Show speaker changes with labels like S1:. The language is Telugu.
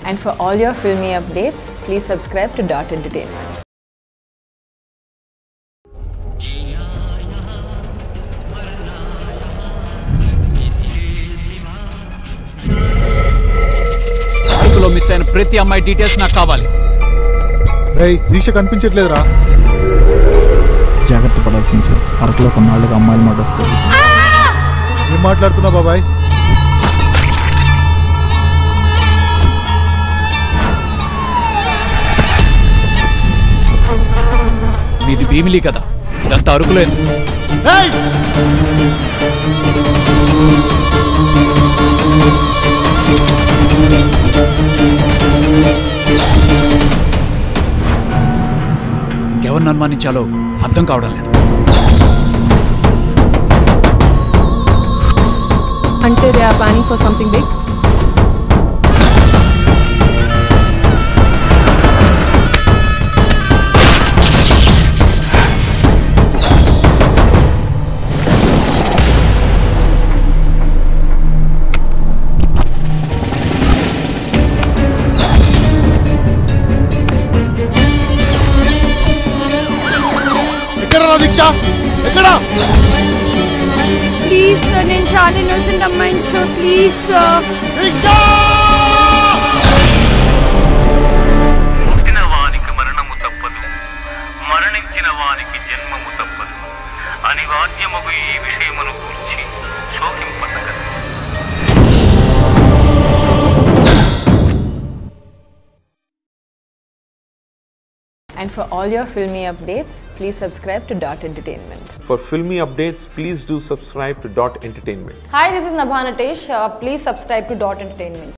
S1: And for all your filmy updates, please subscribe to Dot Entertainment.
S2: అరకులో మిస్ అయిన ప్రతి అమ్మాయి డీటెయిల్స్ నాకు కావాలి
S3: రేయ్ దీక్ష కనిపించట్లేదురా
S4: జాగ్రత్త పడాల్సింది సార్ అరకులో కొన్నాళ్ళుగా అమ్మాయిల మర్డర్స్ జరుగుతుంది
S3: ఏం మాట్లాడుతున్నావు బాబాయ్
S2: మీది భీమిలి కదా ఇదంతా అరకులో ఎందుకు
S3: రేయ్!
S2: ఇంకెవరిని అనుమానించాలో అర్థం కావడం లేదు
S5: అంటే they are planning for something big
S3: ఎక్కడరా దీక్ష ఎక్కడ
S5: ప్లీజ్ సార్ నేను చాలా ఇన్నోసెంట్ అమ్మాయిని సార్ ప్లీజ్ సార్
S3: దీక్ష
S6: పుట్టిన వానికి మరణము తప్పదు మరణించిన వానికి జన్మము తప్పదు అనివార్యమగు ఈ విషయమును గురించి శోకింపతగదు
S1: And for all your filmy updates, please subscribe to Dot Entertainment.
S7: For filmy updates, please do subscribe to Dot Entertainment.
S8: Hi, this is Nabha Natesh. Uh, please subscribe to Dot Entertainment.